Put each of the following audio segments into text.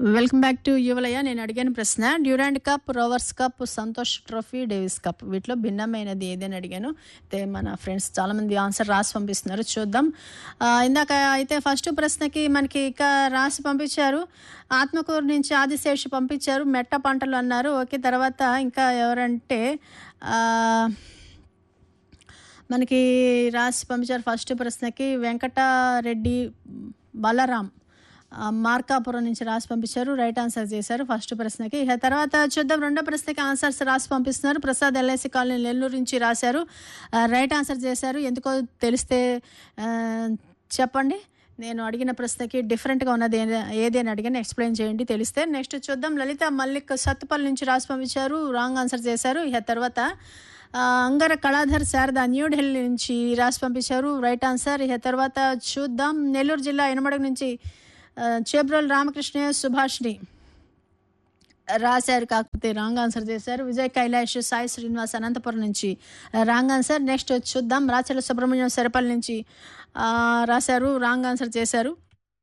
welcome back to యువలయ నేను అడిగిన ప్రశ్న Durand cup Rovers cup Santosh trophy Davis cup వీటిలో భిన్నమైనది ఏదని అడిగాను అయితే మన ఫ్రెండ్స్ చాలామంది ఆన్సర్ రాసి పంపిస్తున్నారు చూద్దాం ఆ, ఇందాక అయితే ఫస్ట్ ప్రశ్నకి మనకి ఇక రాసి పంపించారు ఆత్మకూరు నుంచి ఆదిశేషి పంపించారు మెట్ట పంటలు అన్నారు ఓకే తర్వాత ఇంకా ఎవరంటే ఆ, మనకి రాసి పంపించారు ఫస్ట్ ప్రశ్నకి వెంకటారెడ్డి బలరాం ఆ, మార్కాపురం నుంచి రాసి పంపించారు రైట్ ఆన్సర్ చేశారు ఫస్ట్ ప్రశ్నకి ఇక తర్వాత చూద్దాం రెండో ప్రశ్నకి ఆన్సర్స్ రాసి పంపిస్తున్నారు ప్రసాద్ ఎల్ఐసి కాలనీ నెల్లూరు నుంచి రాశారు ఆ, రైట్ ఆన్సర్ చేశారు ఎందుకో తెలిస్తే ఆ, చెప్పండి నేను అడిగిన ప్రశ్నకి డిఫరెంట్గా ఉన్నది ఏ- ఏది అని అడిగాను ఎక్స్ప్లెయిన్ చేయండి తెలిస్తే నెక్స్ట్ చూద్దాం లలిత మల్లిక్ సత్తుపల్లి నుంచి రాసి పంపించారు రాంగ్ ఆన్సర్ చేశారు ఇక తర్వాత ఆ, అంగర కళాధర్ శారద న్యూఢిల్లీ నుంచి రాసి పంపించారు రైట్ ఆన్సర్ ఇక తర్వాత చూద్దాం నెల్లూరు జిల్లా ఎనమడుగు నుంచి ఆ, చేబ్రోల్ రామకృష్ణ సుభాష్ని రాశారు కాకపోతే రాంగ్ ఆన్సర్ చేశారు విజయ్ కైలాష్ సాయి శ్రీనివాస్ అనంతపురం నుంచి రాంగ్ ఆన్సర్ నెక్స్ట్ చూద్దాం రాచల సుబ్రహ్మణ్యం సరపల్లి నుంచి ఆ, రాశారు రాంగ్ ఆన్సర్ చేశారు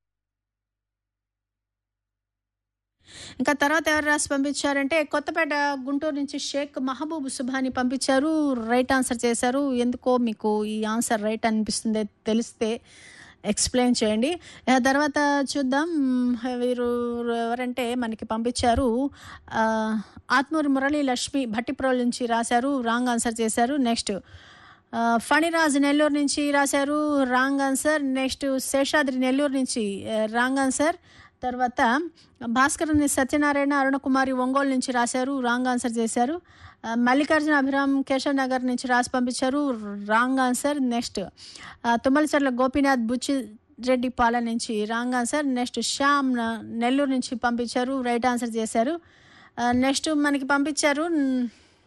ఇంకా తర్వాత ఎవరు రాసి పంపించారంటే కొత్తపేట గుంటూరు నుంచి షేక్ మహబూబ్ సుభాని పంపించారు రైట్ ఆన్సర్ చేశారు ఎందుకో మీకు ఈ ఆన్సర్ రైట్ అనిపిస్తుంది తెలిస్తే ఎక్స్ప్లెయిన్ చేయండి ఆ తర్వాత చూద్దాం వీరు ఎవరంటే మనకి పంపించారు ఆ, ఆత్మూరి మురళీ లక్ష్మి భట్టిప్రోల్ నుంచి రాశారు రాంగ్ ఆన్సర్ చేశారు నెక్స్ట్ ఆ, ఫణిరాజ్ నెల్లూరు నుంచి రాశారు wrong answer next Seshadri Nellore నుంచి ఆ, రాంగ్ ఆన్సర్ తర్వాత భాస్కరుని సత్యనారాయణ అరుణకుమారి ఒంగోలు నుంచి రాశారు రాంగ్ ఆన్సర్ చేశారు ఆ, మల్లికార్జున అభిరామ్ కేశవ్ నగర్ నుంచి రాసి పంపించారు రాంగ్ ఆన్సర్ నెక్స్ట్ ఆ, తుమ్మలచర్ల గోపీనాథ్ బుచ్చి రెడ్డి పాల నుంచి రాంగ్ ఆన్సర్ నెక్స్ట్ శ్యామ్ న- నెల్లూరు నుంచి పంపించారు రైట్ ఆన్సర్ చేశారు ఆ, నెక్స్ట్ మనకి పంపించారు న్-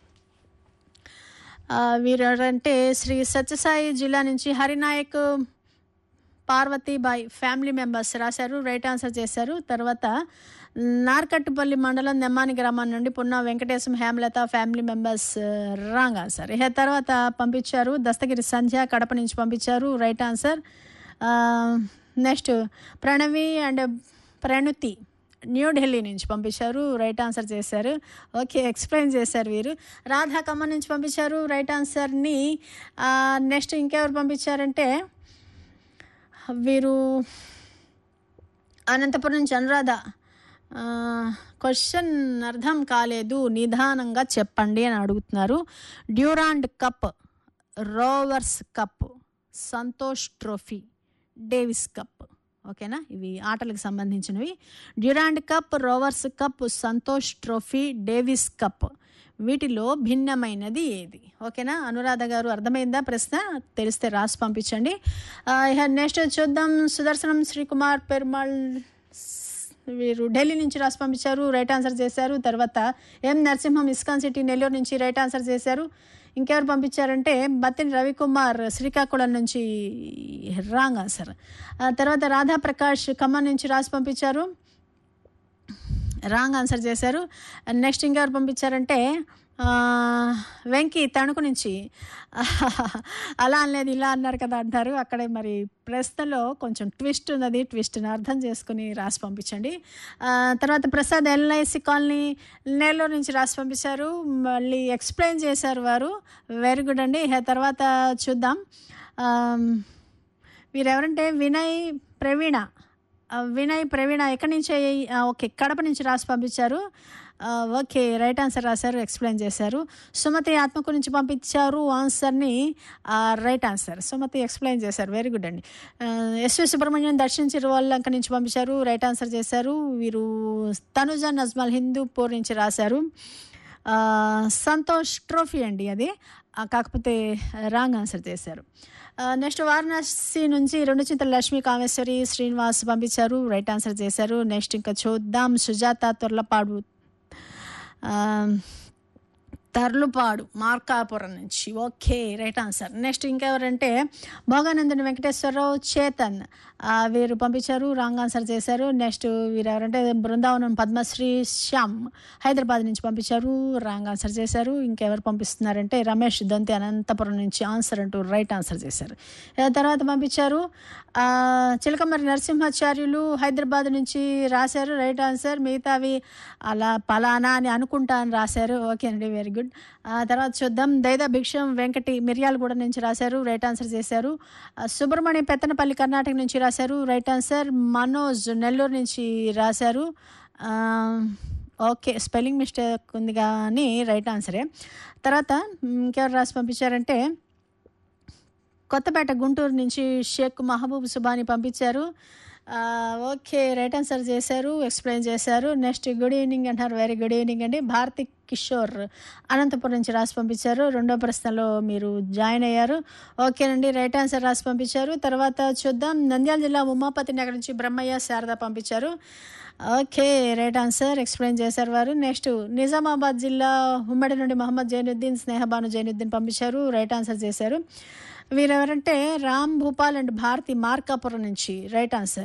ఆ, వీరు ఎవరంటే శ్రీ సత్యసాయి జిల్లా నుంచి హరినాయక్ పార్వతీబాయ్ ఫ్యామిలీ మెంబర్స్ రాశారు రైట్ ఆన్సర్ చేశారు తర్వాత నార్కట్టుపల్లి మండలం నెమ్మాని గ్రామం నుండి Punna Venkatesham Hemalatha family members wrong answer ఇక తర్వాత పంపించారు దస్తగిరి సంధ్య కడప నుంచి పంపించారు right answer next Pranavi and Pranuthi New Delhi నుంచి పంపించారు రైట్ ఆన్సర్ చేశారు ఓకే ఎక్స్ప్లెయిన్ చేశారు వీరు రాధా ఖమ్మం నుంచి పంపించారు రైట్ ఆన్సర్ని నెక్స్ట్ ఇంకెవరు పంపించారంటే వీరు అనంతపురం నుంచి అనురాధ క్వశ్చన్ అర్థం కాలేదు నిదానంగా చెప్పండి అని అడుగుతున్నారు Durand cup Rovers cup Santosh trophy Davis cup ఓకేనా ఇవి ఆటలకు సంబంధించినవి Durand cup Rovers cup Santosh trophy Davis cup వీటిలో భిన్నమైనది ఏది ఓకేనా అనురాధ గారు అర్థమైందా ప్రశ్న తెలిస్తే రాసి పంపించండి ఆ, ఇక నెక్స్ట్ చూద్దాం సుదర్శనం శ్రీకుమార్ పెరుమాళ్ వీరు ఢిల్లీ నుంచి రాసి పంపించారు రైట్ ఆన్సర్ చేశారు తర్వాత M Narasimham ISKCON city Nellore నుంచి రైట్ ఆన్సర్ చేశారు ఇంకెవరు పంపించారంటే బత్తిని రవికుమార్ శ్రీకాకుళం నుంచి రాంగ్ ఆన్సర్ ఆ తర్వాత రాధా ప్రకాష్ ఖమ్మం నుంచి రాసి పంపించారు రాంగ్ ఆన్సర్ చేశారు నెక్స్ట్ ఇంకెవరు పంపించారంటే ఆ, వెంకీ తణుకు నుంచి అలా అనలేదు ఇలా అన్నారు కదా అంటారు అక్కడే మరి ప్రశ్నలో కొంచెం ట్విస్ట్ ఉన్నది ట్విస్ట్ని అర్థం చేసుకుని రాసి పంపించండి ఆ, తర్వాత ప్రసాద్ ఎల్ఐసి కాలనీ నెల్లూరు నుంచి రాసి పంపించారు మళ్ళీ ఎక్స్ప్లెయిన్ చేశారు వారు వెరీ గుడ్ అండి ఇక తర్వాత చూద్దాం ఆమ్, వీరెవరంటే వినయ్ ప్రవీణ ఆ, వినయ్ ప్రవీణ ఎక్కడి నుంచి ఆ, ఓకే కడప నుంచి రాసి పంపించారు ఆ, ఓకే రైట్ ఆన్సర్ రాశారు ఎక్స్ప్లెయిన్ చేశారు సుమతి ఆత్మకు నుంచి పంపించారు ఆన్సర్ని ఆ, రైట్ ఆన్సర్ సుమతి ఎక్స్ప్లెయిన్ చేశారు వెరీ గుడ్ అండి ఆ, ఎస్వి సుబ్రహ్మణ్యం దర్శన్ చిరువల్లంక నుంచి పంపించారు రైట్ ఆన్సర్ చేశారు వీరు తనుజ నజ్మల్ హిందూపూర్ నుంచి రాశారు ఆ, సంతోష్ ట్రోఫీ అండి అది ఆ, కాకపోతే రాంగ్ ఆన్సర్ చేశారు నెక్స్ట్ వారణాసి నుంచి రెండు చింతల లక్ష్మీ కామేశ్వరి శ్రీనివాస్ పంపించారు రైట్ ఆన్సర్ చేశారు నెక్స్ట్ ఇంకా చూద్దాం సుజాత తొర్లపాడు ఆ, తర్లుపాడు మార్కాపురం నుంచి ఓకే రైట్ ఆన్సర్ నెక్స్ట్ ఇంకెవరంటే భోగానందని వెంకటేశ్వరరావు చేతన్ ఆ, వీరు పంపించారు రాంగ్ ఆన్సర్ చేశారు నెక్స్ట్ వీరు ఎవరంటే బృందావనం పద్మశ్రీ శ్యామ్ హైదరాబాద్ నుంచి పంపించారు రాంగ్ ఆన్సర్ చేశారు ఇంకెవరు పంపిస్తున్నారంటే రమేష్ దొంతి అనంతపురం నుంచి ఆన్సర్ అంటూ రైట్ ఆన్సర్ చేశారు ఆ తర్వాత పంపించారు ఆ, చిలకమర్రి నరసింహాచార్యులు హైదరాబాద్ నుంచి రాశారు రైట్ ఆన్సర్ మిగతావి అలా పలానా అని అనుకుంటా అని రాశారు ఓకే అండి వెరీ గుడ్ ఆ తర్వాత చూద్దాం దైదా భిక్షం వెంకటి మిర్యాలగూడ నుంచి రాశారు రైట్ ఆన్సర్ చేశారు ఆ, సుబ్రహ్మణ్యం పెత్తనపల్లి కర్ణాటక నుంచి రాశారు రైట్ ఆన్సర్ మనోజ్ నెల్లూరు నుంచి రాశారు ఆ, ఓకే స్పెల్లింగ్ మిస్టేక్ ఉంది కానీ రైట్ ఆన్సరే తర్వాత ఇంకెవరు రాసి పంపించారంటే కొత్తపేట గుంటూరు నుంచి షేక్ మహబూబ్ సుబాని పంపించారు ఆ, ఓకే రైట్ ఆన్సర్ చేశారు ఎక్స్ప్లెయిన్ చేశారు నెక్స్ట్ గుడ్ ఈవినింగ్ అంటారు వెరీ గుడ్ ఈవినింగ్ అండి భారతి కిషోర్ అనంతపురం నుంచి రాసి పంపించారు రెండో ప్రశ్నలో మీరు జాయిన్ అయ్యారు ఓకేనండి రైట్ ఆన్సర్ రాసి పంపించారు తర్వాత చూద్దాం నంద్యాల జిల్లా ఉమాపతి నగర్ నుంచి బ్రహ్మయ్య శారద పంపించారు ఓకే రైట్ ఆన్సర్ ఎక్స్ప్లెయిన్ చేశారు వారు నెక్స్ట్ నిజామాబాద్ జిల్లా ఉమ్మడి నుండి మహమ్మద్ జైనుద్దీన్ స్నేహబాను జైనుద్దీన్ పంపించారు రైట్ ఆన్సర్ చేశారు వీరెవరంటే రామ్ భూపాల్ అండ్ భారతి మార్కాపురం నుంచి రైట్ ఆన్సర్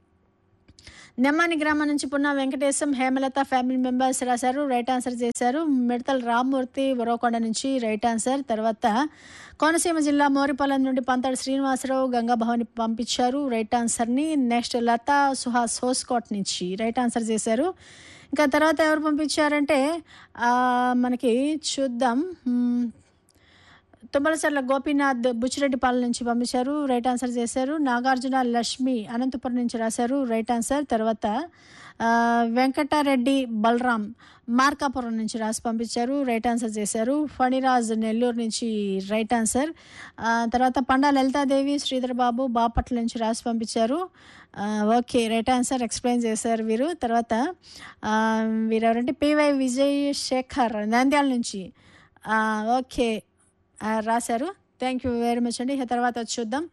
నెమ్మాని గ్రామం నుంచి పున్న వెంకటేశం హేమలత ఫ్యామిలీ మెంబర్స్ రాశారు రైట్ ఆన్సర్ చేశారు మిడతల రామ్మూర్తి ఉరవకొండ నుంచి రైట్ ఆన్సర్ తర్వాత కోనసీమ జిల్లా మోరిపాలెం నుండి పంతడి శ్రీనివాసరావు గంగాభవని పంపించారు రైట్ ఆన్సర్ని నెక్స్ట్ లతా సుహాస్ హోస్కోట్ నుంచి రైట్ ఆన్సర్ చేశారు ఇంకా తర్వాత ఎవరు పంపించారంటే ఆ, మనకి చూద్దాం మ్మ్, తుమ్మలసర్ల గోపీనాథ్ బుచ్చిరెడ్డిపాలెం నుంచి పంపించారు రైట్ ఆన్సర్ చేశారు నాగార్జున లక్ష్మి అనంతపురం నుంచి రాశారు రైట్ ఆన్సర్ తర్వాత ఆ, వెంకటారెడ్డి బలరాం మార్కాపురం నుంచి రాసి పంపించారు రైట్ ఆన్సర్ చేశారు ఫణిరాజ్ నెల్లూరు నుంచి రైట్ ఆన్సర్ ఆ, తర్వాత పండా లలితాదేవి శ్రీధర్ బాబు బాపట్ల నుంచి రాసి పంపించారు ఆ, ఓకే రైట్ ఆన్సర్ ఎక్స్ప్లెయిన్ చేశారు వీరు తర్వాత ఆ, వీరెవరంటే పివై విజయ్ శేఖర్ నంద్యాల నుంచి ఆ, ఓకే ఆ, రాశారు థ్యాంక్ యూ వెరీ మచ్ అండి ఇక తర్వాత వచ్చి చూద్దాం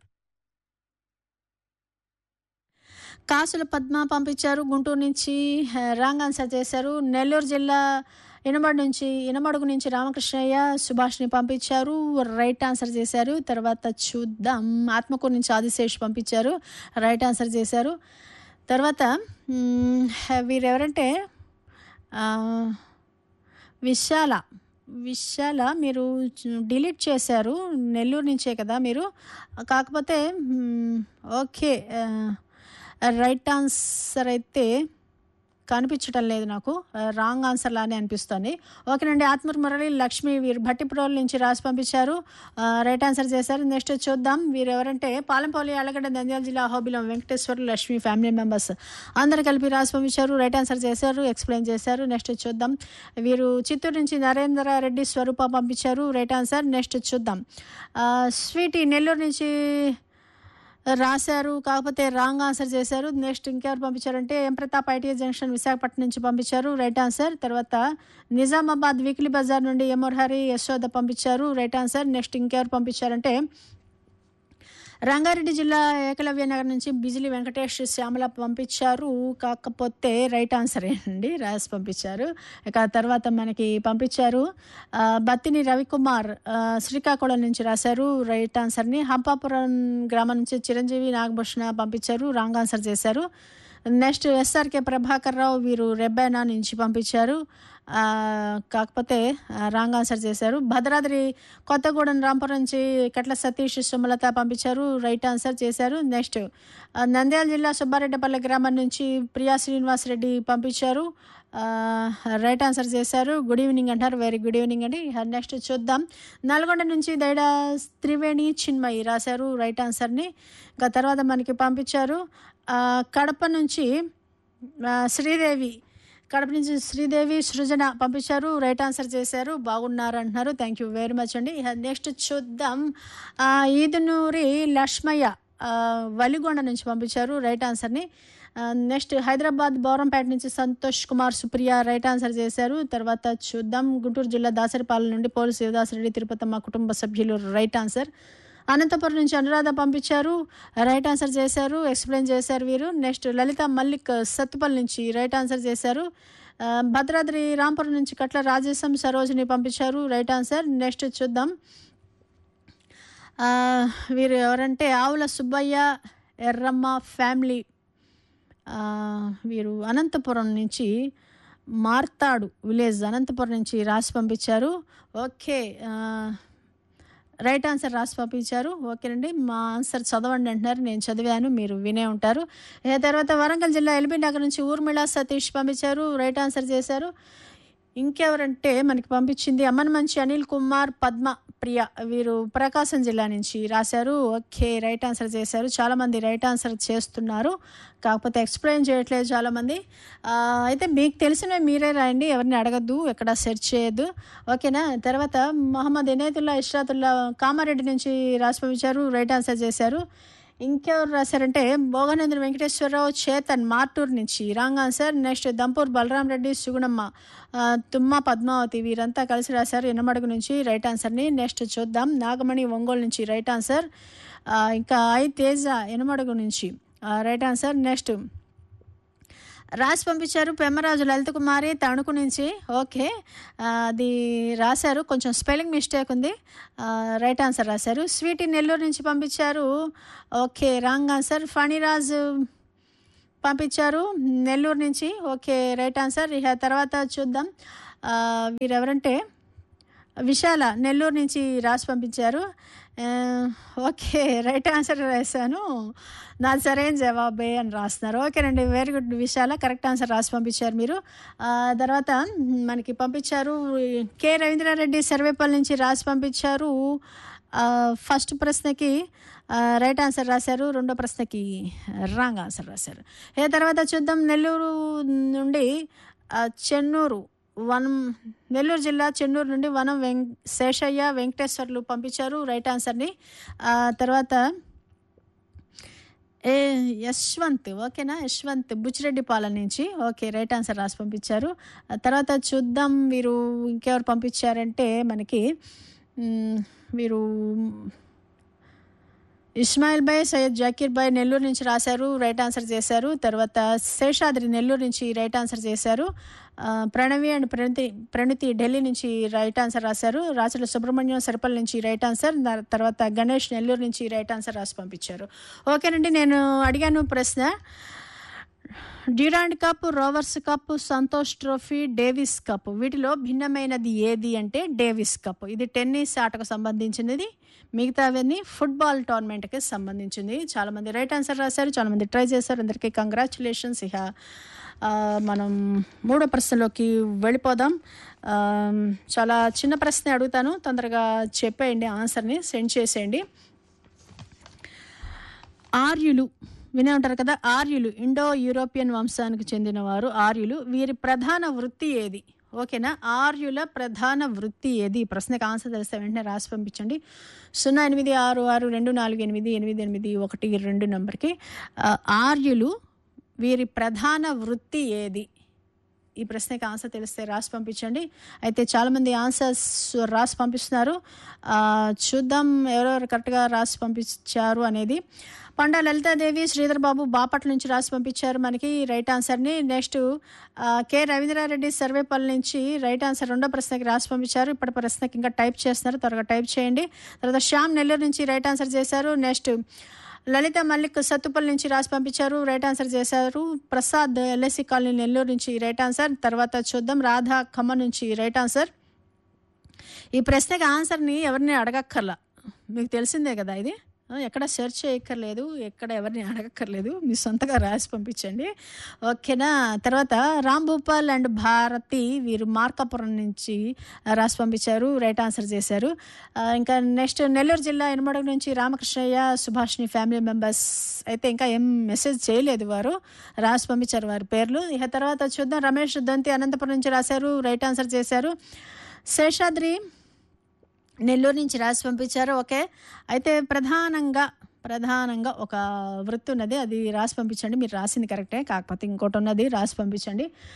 కాసుల పద్మ పంపించారు గుంటూరు నుంచి ఆ, రాంగ్ ఆన్సర్ చేశారు నెల్లూరు జిల్లా ఇనమడు నుంచి ఇనమడుగు నుంచి రామకృష్ణయ్య సుభాష్ని పంపించారు రైట్ ఆన్సర్ చేశారు తర్వాత చూద్దాం ఆత్మకూరు నుంచి ఆదిశేష్ పంపించారు రైట్ ఆన్సర్ చేశారు తర్వాత మ్, వీరెవరంటే ఆ, విశాల విశాల మీరు డిలీట్ చేశారు నెల్లూరు నుంచే కదా మీరు కాకపోతే మ్, ఓకే ఆ, రైట్ ఆన్సర్ అయితే కనిపించటం లేదు నాకు ఆ, రాంగ్ ఆన్సర్ లానే అనిపిస్తుంది ఓకేనండి ఆత్మూరు మురళి లక్ష్మి వీరు భట్టిప్రోల్ నుంచి రాసి పంపించారు ఆ, రైట్ ఆన్సర్ చేశారు నెక్స్ట్ చూద్దాం వీరు ఎవరంటే పాలెంపల్లి అలగడ్డ నంద్యాల జిల్లా హోబిలం వెంకటేశ్వర లక్ష్మి ఫ్యామిలీ మెంబర్స్ అందరు కలిపి రాసి పంపించారు రైట్ ఆన్సర్ చేశారు ఎక్స్ప్లెయిన్ చేశారు నెక్స్ట్ చూద్దాం వీరు చిత్తూరు నుంచి నరేంద్ర రెడ్డి స్వరూప పంపించారు రైట్ ఆన్సర్ నెక్స్ట్ చూద్దాం ఆ, స్వీటీ నెల్లూరు నుంచి రాశారు కాకపోతే రాంగ్ ఆన్సర్ చేశారు నెక్స్ట్ ఇంకెవరు పంపించారంటే M Pratap ITI junction Visakhapatnam నుంచి పంపించారు రైట్ ఆన్సర్ తర్వాత నిజామాబాద్ వీక్లీ బజార్ నుండి ఎమోర్హరి యశోద పంపించారు రైట్ ఆన్సర్ నెక్స్ట్ ఇంకెవరు పంపించారంటే రంగారెడ్డి జిల్లా ఏకలవ్య నగర్ నుంచి బిజిలి వెంకటేష్ శ్యామల పంపించారు కాకపోతే రైట్ ఆన్సర్ అండి రాసి పంపించారు ఇక తర్వాత మనకి పంపించారు ఆ, బత్తిని రవికుమార్ ఆ, శ్రీకాకుళం నుంచి రాశారు రైట్ ఆన్సర్ని హంపాపురం గ్రామం నుంచి చిరంజీవి నాగభూషణ పంపించారు రాంగ్ ఆన్సర్ చేశారు నెక్స్ట్ ఎస్ఆర్కే ప్రభాకర్ రావు వీరు రెబ్బైనా నుంచి పంపించారు ఆ, కాకపోతే ఆ, రాంగ్ ఆన్సర్ చేశారు భద్రాద్రి కొత్తగూడెం రాంపురం నుంచి కట్ల సతీష్ సుమలత పంపించారు రైట్ ఆన్సర్ చేశారు నెక్స్ట్ ఆ, నంద్యాల జిల్లా సుబ్బారెడ్డిపల్లి గ్రామం నుంచి ప్రియా శ్రీనివాస్ రెడ్డి పంపించారు ఆ, రైట్ ఆన్సర్ చేశారు గుడ్ ఈవినింగ్ అంటారు వెరీ గుడ్ ఈవినింగ్ అండి నెక్స్ట్ చూద్దాం నల్గొండ నుంచి దైడా త్రివేణి చిన్మయి రాశారు రైట్ ఆన్సర్ని ఇంకా తర్వాత మనకి పంపించారు ఆ, కడప నుంచి ఆ, శ్రీదేవి కడప నుంచి శ్రీదేవి సృజన పంపించారు రైట్ ఆన్సర్ చేశారు బాగున్నారు అంటున్నారు థ్యాంక్ యూ వెరీ మచ్ అండి ఇక నెక్స్ట్ చూద్దాం ఆ, ఈదునూరి లక్ష్మయ్య ఆ, వలిగొండ నుంచి పంపించారు రైట్ ఆన్సర్ని ఆ, నెక్స్ట్ హైదరాబాద్ బౌరంపేట నుంచి సంతోష్ కుమార్ సుప్రియ రైట్ ఆన్సర్ చేశారు తర్వాత చూద్దాం గుంటూరు జిల్లా దాసరిపాలెం నుండి పోలీసు శివదాసరెడ్డి తిరుపతమ్మ కుటుంబ సభ్యులు రైట్ ఆన్సర్ అనంతపురం నుంచి అనురాధ పంపించారు రైట్ ఆన్సర్ చేశారు ఎక్స్ప్లెయిన్ చేశారు వీరు నెక్స్ట్ లలిత మల్లిక్ సత్తుపల్లి నుంచి రైట్ ఆన్సర్ చేశారు ఆ, భద్రాద్రి రాంపురం నుంచి కట్ల రాజేశం సరోజిని పంపించారు రైట్ ఆన్సర్ నెక్స్ట్ చూద్దాం ఆ, వీరు ఎవరంటే ఆవుల సుబ్బయ్య ఎర్రమ్మ ఫ్యామిలీ ఆ, వీరు అనంతపురం నుంచి మార్తాడు విలేజ్ అనంతపురం నుంచి రాసి పంపించారు ఓకే ఆ, రైట్ ఆన్సర్ రాసి పంపించారు ఓకేనండి మా ఆన్సర్ చదవండి అంటున్నారు నేను చదివాను మీరు వినే ఉంటారు ఏ తర్వాత వరంగల్ జిల్లా ఎల్బీ నగర్ నుంచి ఊర్మిళ సతీష్ పంపించారు రైట్ ఆన్సర్ చేశారు ఇంకెవరంటే మనకి పంపించింది అమ్మన్ మంచి అనిల్ కుమార్ పద్మ ప్రియ వీరు ప్రకాశం జిల్లా నుంచి రాశారు ఓకే రైట్ ఆన్సర్ చేశారు చాలామంది రైట్ ఆన్సర్ చేస్తున్నారు కాకపోతే ఎక్స్ప్లెయిన్ చేయట్లేదు చాలామంది ఆ, అయితే మీకు తెలిసినవి మీరే రాయండి ఎవరిని అడగద్దు ఎక్కడ సెర్చ్ చేయొద్దు ఓకేనా తర్వాత మహమ్మద్ ఇనేతుల్లా ఇష్రాతుల్లా కామారెడ్డి నుంచి రాసి పంపించారు రైట్ ఆన్సర్ చేశారు ఇంకెవరు రాశారంటే భోగానంద్ర వెంకటేశ్వరరావు చేతన్ మార్టూర్ నుంచి wrong answer next Dampur Balaram Reddy Sugunamma ఆ, తుమ్మ పద్మావతి వీరంతా కలిసి రాశారు ఎన్నమడుగు నుంచి రైట్ ఆన్సర్ని నెక్స్ట్ చూద్దాం నాగమణి ఒంగోలు నుంచి రైట్ ఆన్సర్ ఆ, ఇంకా ఐ తేజ ఎనమడుగు నుంచి ఆ, రైట్ ఆన్సర్ నెక్స్ట్ రాసి పంపించారు పెమ్మరాజు లలిత కుమారి తణుకు నుంచి ఓకే ఆ, అది రాశారు కొంచెం స్పెల్లింగ్ మిస్టేక్ ఉంది ఆ, రైట్ ఆన్సర్ రాశారు స్వీటీ నెల్లూరు నుంచి పంపించారు ఓకే రాంగ్ ఆన్సర్ ఫణిరాజ్ పంపించారు నెల్లూరు నుంచి ఓకే రైట్ ఆన్సర్ ఇక తర్వాత చూద్దాం ఆ, వీరెవరంటే విశాల నెల్లూరు నుంచి రాసి పంపించారు ఆ, ఓకే రైట్ ఆన్సర్ రాశాను నాది సరైన జవాబే అని రాస్తున్నారు ఓకేనండి very good Vishala correct answer రాసి పంపించారు మీరు ఆ, తర్వాత మనకి పంపించారు కె రవీంద్రారెడ్డి సర్వేపల్లి నుంచి రాసి పంపించారు ఆ, ఫస్ట్ ప్రశ్నకి ఆ, రైట్ ఆన్సర్ రాశారు రెండో ప్రశ్నకి రాంగ్ ఆన్సర్ రాశారు ఏ తర్వాత చూద్దాం నెల్లూరు నుండి ఆ, చెన్నూరు వనం నెల్లూరు జిల్లా చెన్నూరు నుండి వనం వెం శేషయ్య వెంకటేశ్వర్లు పంపించారు రైట్ ఆన్సర్ని ఆ తర్వాత ఏ యశ్వంత్ ఓకేనా యశ్వంత్ బుచ్చిరెడ్డిపాలెం నుంచి ఓకే రైట్ ఆన్సర్ రాసి పంపించారు ఆ తర్వాత చూద్దాం వీరు ఇంకెవరు పంపించారంటే మనకి మ్, వీరు ఇస్మాయిల్ భాయ్ సయ్యద్ జాకీర్ భాయ్ నెల్లూరు నుంచి రాశారు రైట్ ఆన్సర్ చేశారు తర్వాత శేషాద్రి నెల్లూరు నుంచి రైట్ ఆన్సర్ చేశారు ఆ, ప్రణవి అండ్ ప్రణతి ప్రణితి ఢిల్లీ నుంచి రైట్ ఆన్సర్ రాశారు రాచల సుబ్రహ్మణ్యం సరిపల్లి నుంచి రైట్ ఆన్సర్ దా- తర్వాత గణేష్ నెల్లూరు నుంచి రైట్ ఆన్సర్ రాసి పంపించారు ఓకేనండి నేను అడిగాను ప్రశ్న Durand cup Rovers cup Santosh trophy Davis cup వీటిలో భిన్నమైనది ఏది అంటే డేవిస్ కప్ ఇది టెన్నిస్ ఆటకు సంబంధించినది మిగతావన్నీ ఫుట్బాల్ టోర్నమెంట్కి సంబంధించింది చాలామంది రైట్ ఆన్సర్ రాశారు చాలామంది ట్రై చేశారు అందరికీ కంగ్రాచులేషన్స్ ఇక ఆ, మనం మూడో ప్రశ్నలోకి వెళ్ళిపోదాం ఆ, చాలా చిన్న ప్రశ్న అడుగుతాను తొందరగా చెప్పేయండి ఆన్సర్ని సెండ్ చేసేయండి ఆర్యులు వినే ఉంటారు కదా ఆర్యులు ఇండో యూరోపియన్ వంశానికి చెందినవారు ఆర్యులు వీరి ప్రధాన వృత్తి ఏది ఓకేనా ఆర్యుల ప్రధాన వృత్తి ఏది ఈ ప్రశ్నకు ఆన్సర్ తెలిస్తే వెంటనే రాసి పంపించండి సున్నా ఎనిమిది ఆరు ఆరు రెండు నాలుగు ఎనిమిది ఎనిమిది ఎనిమిది ఒకటి రెండు నంబర్కి ఆ, ఆర్యులు వీరి ప్రధాన వృత్తి ఏది ఈ ప్రశ్నకి ఆన్సర్ తెలిస్తే రాసి పంపించండి అయితే చాలామంది ఆన్సర్స్ రాసి పంపిస్తున్నారు ఆ, చూద్దాం ఎవరెవరు కరెక్ట్గా రాసి పంపించారు అనేది పండా లలితాదేవి శ్రీధర్ బాబు బాపట్ల నుంచి రాసి పంపించారు మనకి రైట్ ఆన్సర్ని నెక్స్ట్ ఆ, కె రవీంద్రారెడ్డి సర్వేపల్లి నుంచి రైట్ ఆన్సర్ రెండో ప్రశ్నకి రాసి పంపించారు ఇప్పటి ప్రశ్నకి ఇంకా టైప్ చేస్తున్నారు త్వరగా టైప్ చేయండి తర్వాత శ్యామ్ నెల్లూరు నుంచి రైట్ ఆన్సర్ చేశారు నెక్స్ట్ లలిత మల్లిక్ సత్తుపల్లి నుంచి రాసి పంపించారు రైట్ ఆన్సర్ చేశారు ప్రసాద్ ఎల్ఎస్సి కాలనీ నెల్లూరు నుంచి రైట్ ఆన్సర్ తర్వాత చూద్దాం రాధా ఖమ్మం నుంచి రైట్ ఆన్సర్ ఈ ప్రశ్నకి ఆన్సర్ని ఎవరిని అడగక్కర్లా మీకు తెలిసిందే కదా ఇది ఆ, ఎక్కడ సెర్చ్ చేయక్కర్లేదు ఎక్కడ ఎవరిని అడగక్కర్లేదు మీ సొంతగా రాసి పంపించండి ఓకేనా తర్వాత రామ్ భూపాల్ అండ్ భారతి వీరు మార్కాపురం నుంచి రాసి పంపించారు రైట్ ఆన్సర్ చేశారు ఆ, ఇంకా నెక్స్ట్ నెల్లూరు జిల్లా ఎనమడుగు నుంచి రామకృష్ణయ్య సుభాష్ని ఫ్యామిలీ మెంబర్స్ అయితే ఇంకా ఏం మెసేజ్ చేయలేదు వారు రాసి పంపించారు వారి పేర్లు ఇక తర్వాత చూద్దాం రమేష్ దొంతి అనంతపురం నుంచి రాశారు రైట్ ఆన్సర్ చేశారు శేషాద్రి నెల్లూరు నుంచి రాసి పంపించారు ఓకే అయితే ప్రధానంగా ప్రధానంగా ఒక వృత్తి ఉన్నది అది రాసి పంపించండి మీరు రాసింది కరెక్టే కాకపోతే ఇంకోటి ఉన్నది రాసి పంపించండి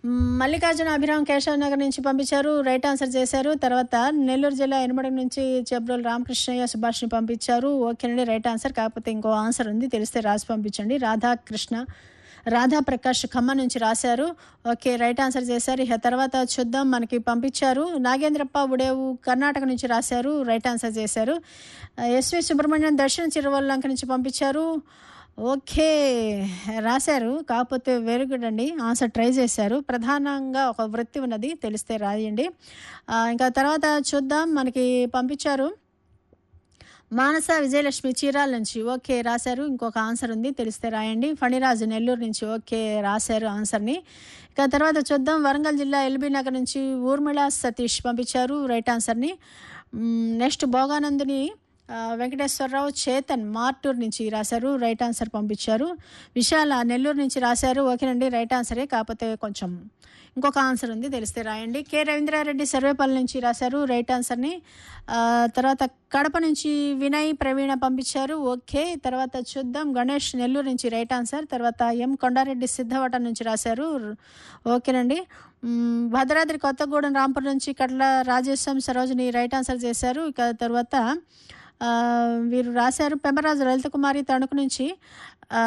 మ్, మల్లికార్జున అభిరామ్ కేశవ్ నగర్ నుంచి పంపించారు రైట్ ఆన్సర్ చేశారు తర్వాత నెల్లూరు జిల్లా ఎనమడి నుంచి చెబ్రోల్ రామకృష్ణయ్య సుభాష్ని పంపించారు ఓకేనండి రైట్ ఆన్సర్ కాకపోతే ఇంకో ఆన్సర్ ఉంది తెలిస్తే రాసి పంపించండి రాధాకృష్ణ రాధా ప్రకాష్ ఖమ్మం నుంచి రాశారు ఓకే రైట్ ఆన్సర్ చేశారు ఇక తర్వాత చూద్దాం మనకి పంపించారు నాగేంద్రప్ప ఉడేవు కర్ణాటక నుంచి రాశారు రైట్ ఆన్సర్ చేశారు ఎస్వి సుబ్రహ్మణ్యం దర్శన చిరువల్లంక నుంచి పంపించారు ఓకే రాశారు కాకపోతే వెరీ గుడ్ అండి ఆన్సర్ ట్రై చేశారు ప్రధానంగా ఒక వృత్తి ఉన్నది తెలిస్తే రాయండి ఆ, ఇంకా తర్వాత చూద్దాం మనకి పంపించారు మానస విజయలక్ష్మి చీరాల నుంచి ఓకే రాశారు ఇంకొక ఆన్సర్ ఉంది తెలిస్తే రాయండి ఫణిరాజు నెల్లూరు నుంచి ఓకే రాశారు ఆన్సర్ని ఇక తర్వాత చూద్దాం వరంగల్ జిల్లా ఎల్బీ నగర్ నుంచి ఊర్మిళ సతీష్ పంపించారు రైట్ ఆన్సర్ని మ్, నెక్స్ట్ భోగానందుని ఆ, వెంకటేశ్వరరావు చేతన్ మార్టూర్ నుంచి రాశారు రైట్ ఆన్సర్ పంపించారు విశాల నెల్లూరు నుంచి రాశారు ఓకేనండి రైట్ ఆన్సరే కాకపోతే కొంచెం ఇంకొక ఆన్సర్ ఉంది తెలిస్తే రాయండి కె రవీంద్రారెడ్డి సర్వేపల్లి నుంచి రాశారు రైట్ ఆన్సర్ని ఆ, తర్వాత కడప నుంచి వినయ్ ప్రవీణ పంపించారు ఓకే తర్వాత చూద్దాం గణేష్ నెల్లూరు నుంచి రైట్ ఆన్సర్ తర్వాత ఎం కొండారెడ్డి సిద్ధవటం నుంచి రాశారు ఓకేనండి మ్, భద్రాద్రి కొత్తగూడెం రాంపూర్ నుంచి కట్ల రాజేశం సరోజిని రైట్ ఆన్సర్ చేశారు ఇక తర్వాత ఆ, వీరు రాశారు పెమ్మరాజు లలిత కుమారి తణుకు నుంచి ఆ,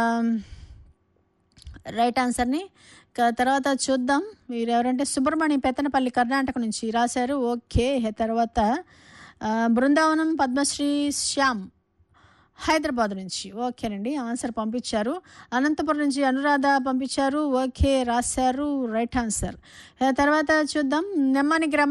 రైట్ ఆన్సర్ని ఇక తర్వాత చూద్దాం వీరు ఎవరంటే సుబ్రహ్మణ్యం పెత్తనపల్లి కర్ణాటక నుంచి రాశారు ఓకే తర్వాత ఆ, బృందావనం పద్మశ్రీ శ్యామ్ హైదరాబాద్ నుంచి ఓకేనండి ఆన్సర్ పంపించారు అనంతపురం నుంచి అనురాధ పంపించారు ఓకే రాశారు రైట్ ఆన్సర్ ఆ తర్వాత చూద్దాం నెమ్మని గ్రామం